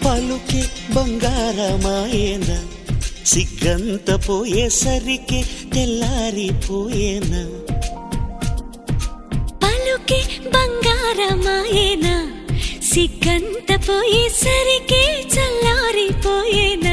పలుకే బంగారమాయేనా సిగ్గంత పోయేసరికి తెల్లారిపోయేనా పలుకే బంగారమాయేనా సిగ్గంత పోయేసరికి చల్లారిపోయేనా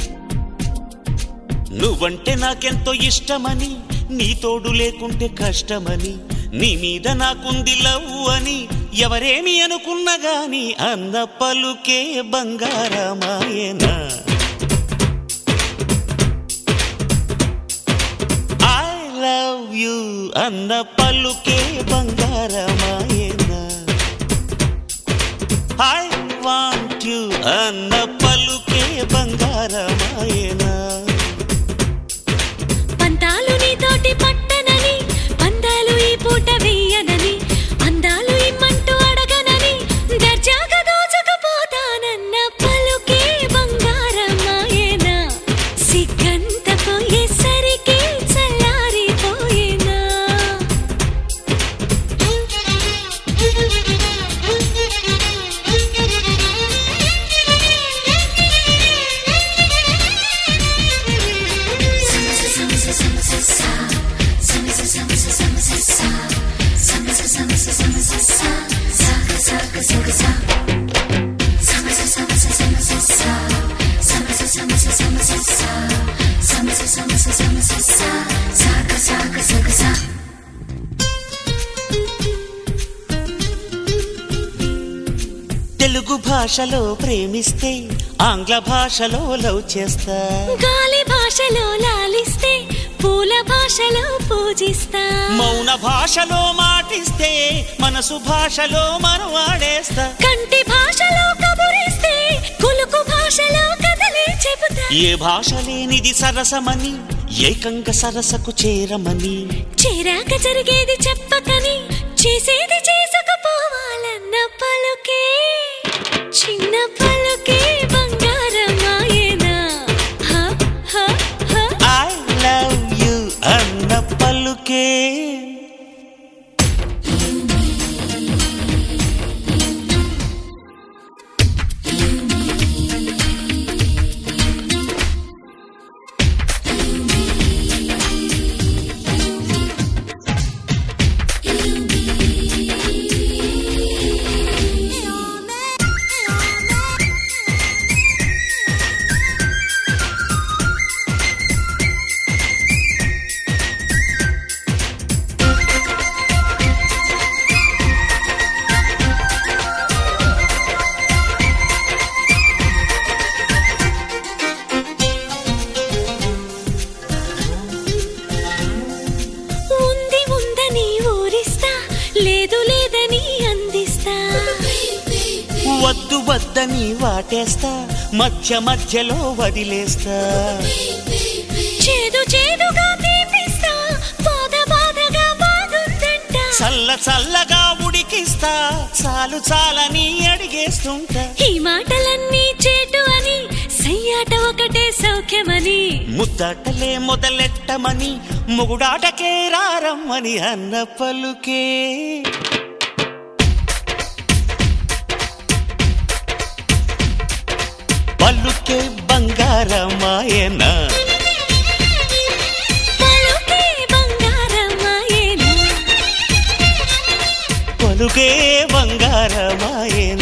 నువ్వంటే నాకెంతో ఇష్టమని నీ తోడు లేకుంటే కష్టమని నీ మీద నాకుంది లవ్ అని ఎవరేమి అనుకున్నా గాని అన్న పలుకే బంగారమాయేనా ఐ లవ్ యు అన్న పలుకే బంగారమాయేనా ఐ వాంట్ యు అన్న పలుకే బంగారమాయేనా పంతాలు నీతోటి పట్టనని పందాలు ఈ పూట వెయ్యనని అందాలు ఇమ్మంటూ అడగనని దర్జాగా దోచుకుపోతానన్న పలుకే బంగారమాయేనా సిగ్గంత పోయేసరికి చల్లారిపోయేనా తెలుగు భాషలో ప్రేమిస్తే ఆంగ్ల భాషలో లవ్ చేస్తా గాలి భాషలో లాలిస్తే పూల భాషలో పూజిస్తా మౌన భాషలో మాటిస్తే మనసు భాషలో మనం ఆడేస్తా కంటి భాషలో కబురిస్తే కులుకు భాషలో కథలే చెబుతా ఏ భాష లేనిది సరసమని ఏకంగా సరసకు చేరమని చేరాక జరిగేది చెప్పకని చేసేది చేసుకుపోవాలన్న పలుకే చిన్న పలుకే బంగారమాయేనా హ, హ, హ. ఐ లవ్ యు అన్న పలుకే ఉంది ఉందని ఊరిస్తా లేదు లేదని అందిస్తా వద్దు వద్దని వాటేస్తా మధ్య మధ్యలో వదిలేస్తా చేదు చేదుగా తీపిస్తా బాధ బాధగా బాగుందంట చల్ల చల్లగా ఉడికిస్తా చాలు చాలని అడిగేస్తుంటా ఈ మాటలన్నీ చేటు అని సయ్యాట ఒకటే సౌఖ్యమని ముద్దాటలే మొదలెట్టమని మొగుడాటకే రారమ్మని అన్న పలుకే పలుకే బంగారమాయనా పలుకే బంగారమాయేనా పలుకే బంగారమాయనా